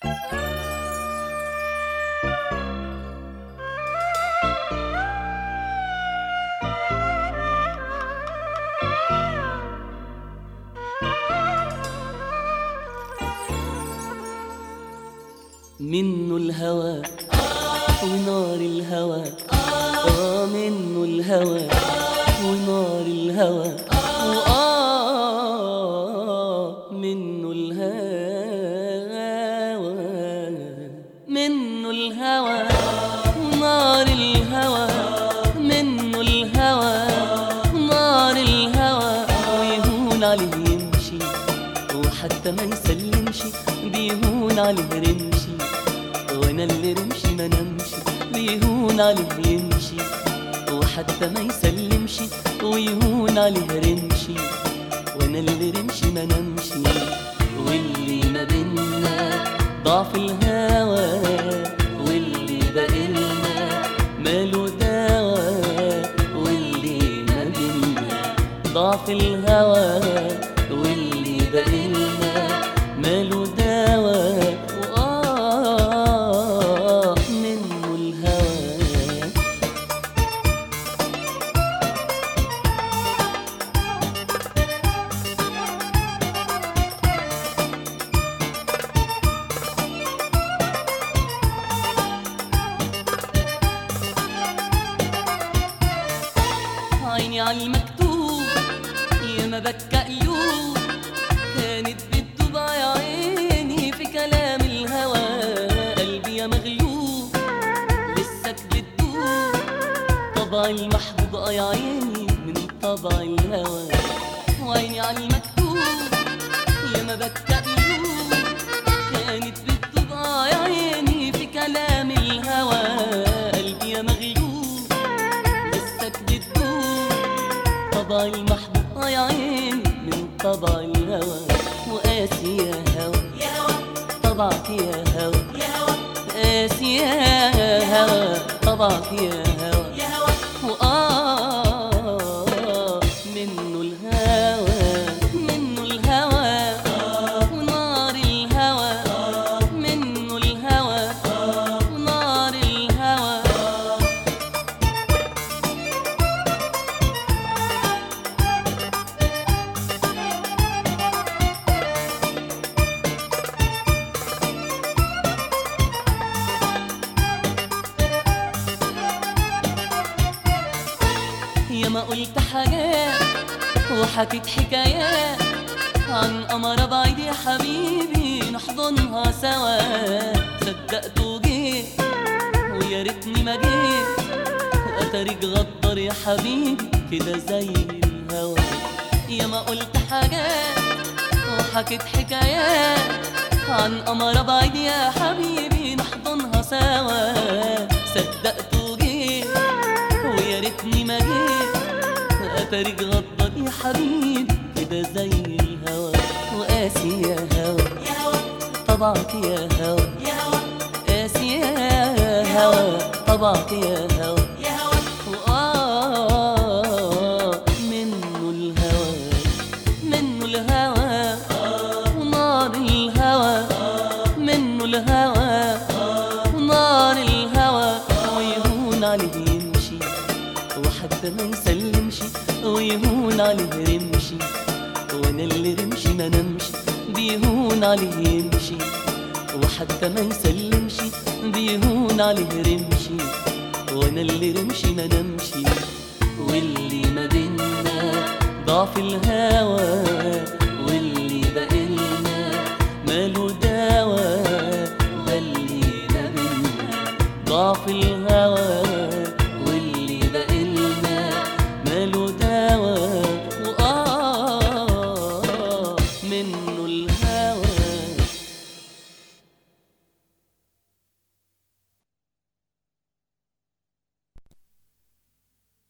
منه الهوى ونار الهوى آه منه الهوى ونار الهوى وآه منه الهوى منه الهوى ونار الهوى منه الهوى نار الهوى ويهون عليه يمشي وحتى ما يسلمش بيهون عليه رمشي وانا اللي رمشي ما نمشي بيهون عليه يمشي وحتى ما يسلمش ويهون عليه رمشي وانا اللي رمشي ما نمشي واللي ما بينا ضعف الهوى واللي بقلنا ماله دوا واللي ما بينا ضعف الهوى واللي بقلنا ماله دوا وآه منه الهوى عيني على المكتوب يا ما بكى قلوب كانت بتدوب يا عيني في كلام الهوى قلبي يا مغلوب لسك بتدوب طبع المحبوب آه يا عيني من طبع الهوى وعيني على المكتوب يا ما بكى قلوب كانت بتدوب آه يا عيني في كلام الهوى قلبي يا مغلوب لسك بتدوب طبع المحبوب آه يا عيني من طبع الهوى وقاسي يا هوى طبعك يا هوى قاسي يا هوى طبعك يا هوى وآه منه الهوى منه الهوى ونار الهوى منه الهوى ونار الهوى يا ما قلت حاجات وحكيت حكايات عن قمرة بعيد يا حبيبي نحضنها سوا صدقت وجيت ويا ريتني ما جيت اتاريك غدر يا حبيبي كده زي الهوا يا ما قلت حاجات وحكيت حكايات عن قمرة بعيد يا حبيبي نحضنها سوا صدقت وجيت ويا ريتني ما جيت اتاريك غضب يا حبيبي كده زي الهوى وقاسي يا هوى طبعك يا هوى قاسي يا هوى طبعك يا هوى وآه منه الهوى منه الهوى ونار الهوى منه الهوى ونار الهوى ويهون عليه يمشي وحتى ما يسلمش ويهون عليه رمشي وانا اللي رمشي ما نمشي بيهون عليه يمشي وحتى ما يسلمش بيهون عليه رمشي وانا اللي رمشي ما نمشي واللي ما بينا ضعف الهوى واللي بقلنا ماله دوا ده اللي ما بينا ضعف الهوى